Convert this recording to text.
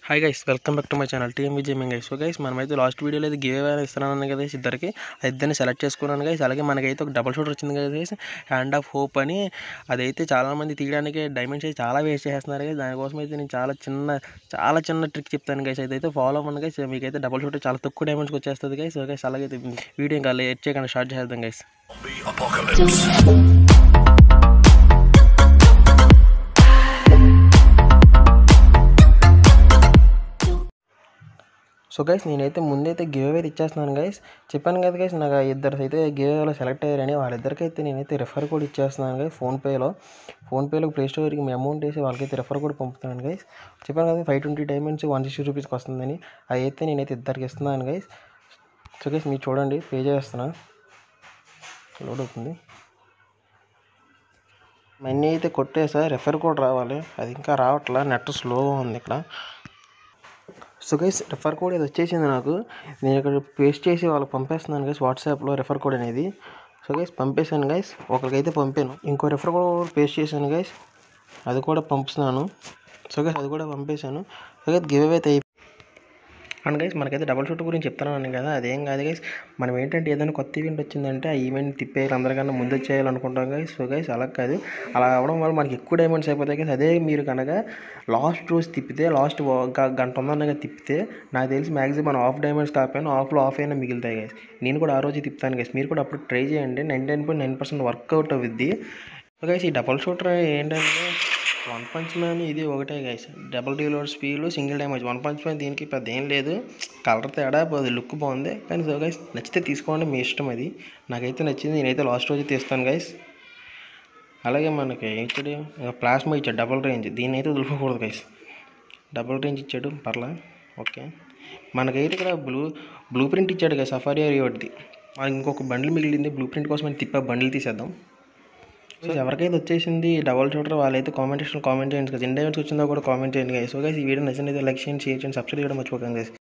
Hi guys welcome back to my channel TM విజయమింగ్ guys so guys మనమైతే last వీడియోలో అయితే గివ్ అవే ఇస్తున్నాను కదా ఇద్దరికి ఆ ఇద్దరిని సెలెక్ట్ చేసుకున్నాను గైస్ అలాగే మనకైతే ఒక డబల్ షూటర్ వచ్చింది కదా గైస్ హ్యాండ్ ఆఫ్ హోప్ అని అదైతే చాలామంది తీయడానికి డైమండ్స్ అయితే చాలా వేస్ట్ చేస్తున్నారు గైస్ దానికోసం అయితే నేను చాలా చిన్న చాలా చిన్న ట్రిక్ చెప్తాను గైస్ అయితే ఫాలో అవ్వండి గైస్ మీకైతే డబల్ షూటర్ చాలా తక్కువ డైమండ్స్కి వచ్చేస్తుంది గైస్ సో గైస్ అలాగే వీడియో ఇంకా లేట్ చేయకుండా స్టార్ట్ చేద్దాం గైస్ Apocalypse. సో గైస్ నేనైతే ముందైతే గివ్ అవే ఇచ్చేస్తున్నాను గైస్ చెప్పాను కదా గైస్ నాకు ఆ ఇద్దరు అయితే గివ్ అవేలో సెలెక్ట్ అయ్యారని వాళ్ళిద్దరికి అయితే నేనైతే రెఫర్ కోడ్ ఇచ్చేస్తున్నాను గైస్ ఫోన్పేలో ఫోన్పేలో ప్లే స్టోర్కి మీ అమౌంట్ వేసి వాళ్ళకైతే రెఫర్ కోడ్ పంపుతున్నాను గైస్ చెప్పాను కదా five twenty diamonds one sixty రూపీస్కి వస్తుందని అవి అయితే నేనైతే ఇద్దరికి ఇస్తున్నాను గైస్ సో గైస్ మీరు చూడండి పే చేస్తున్నా లోడ్ అవుతుంది మనీ అయితే కొట్టేసా రెఫర్ కోడ్ రావాలి అది ఇంకా రావట్లా నెట్ స్లోగా ఉంది ఇక్కడ సో గైస్ రెఫర్ కోడ్ ఇది వచ్చేసింది నాకు నేను ఇక్కడ పేస్ట్ చేసి వాళ్ళకి పంపేస్తున్నాను గైస్ వాట్సాప్లో రెఫర్ కోడ్ అనేది సో గైస్ పంపేశాను గైస్ ఒకరికైతే పంపాను ఇంకో రెఫర్ కోడ్ పేస్ట్ చేశాను గైస్ అది కూడా పంపిస్తున్నాను సో గైస్ అది కూడా పంపేశాను సో గైస్ గివ్ అవే అయితే అండ్ గైస్ మనకైతే డబల్ షూట్ గురించి చెప్తున్నాను కదా అదేం కాదు గైస్ మనం ఏంటంటే ఏదైనా కొత్త ఈవెంట్ వచ్చిందంటే ఆ ఈవెంట్ తిప్పేయాలి అందరికన్నా ముందు చేయాలనుకుంటాం గైస్ సో గైస్ అలా కాదు అలా అవడం వల్ల మనకి ఎక్కువ డైమండ్స్ అయిపోతాయి గైస్ అదే మీరు కనుక లాస్ట్ రోజు తిప్పితే లాస్ట్ గంట ఉందన్నగా తిప్పితే నాకు తెలిసి మ్యాక్సిమం మనం ఆఫ్ డైమండ్స్ కాకపోయినా ఆఫ్లో ఆఫ్ అయినా మిగులుతాయి గైస్ నేను కూడా ఆ రోజు తిప్పుతాను గైస్ మీరు కూడా అప్పుడు ట్రై చేయండి ninety nine point nine percent workout అవుద్ది గైస్ ఈ డబల్ షూటర్ ఏంటంటే వన్ పంచ్ మ్యాన్ ఇది ఒకటే గైస్ డబుల్ డీలోడ్ speed single damage one punch man దీనికి పెద్ద ఏం లేదు కలర్ తేడా అది లుక్ బాగుంది కానీ సో గైస్ నచ్చితే తీసుకోండి మీ ఇష్టం అది నాకైతే నచ్చింది నేనైతే లాస్ట్ రోజు తీస్తాను గైస్ అలాగే మనకి ఇచ్చాడు ప్లాస్మా ఇచ్చాడు డబుల్ రేంజ్ దీన్ని అయితే వదులుకోకూడదు గైస్ డబుల్ రేంజ్ ఇచ్చాడు పర్లా ఓకే మనకైతే ఇక్కడ బ్లూ బ్లూ ప్రింట్ ఇచ్చాడు కదా సఫారీ రియోడ్ది మనకి ఇంకొక బండిల్ మిగిలింది బ్లూ ప్రింట్ కోసం అని తిప్ప బండిల్ తీసేద్దాం సో ఎవరికైతే వచ్చేసింది డబల్ షూటర్ వాళ్ళైతే కామెంట్ సెక్షన్ కామెంట్ చేయండి కదా ఇండియన్స్ వచ్చిందో కూడా కామెంట్ చేయండి guys. సో గైస్ ఈ వీడియో నచ్చినైతే లైక్ చేయండి షేర్ చేయండి సబ్స్క్రైబ్ చేయడం మర్చిపోకండి guys.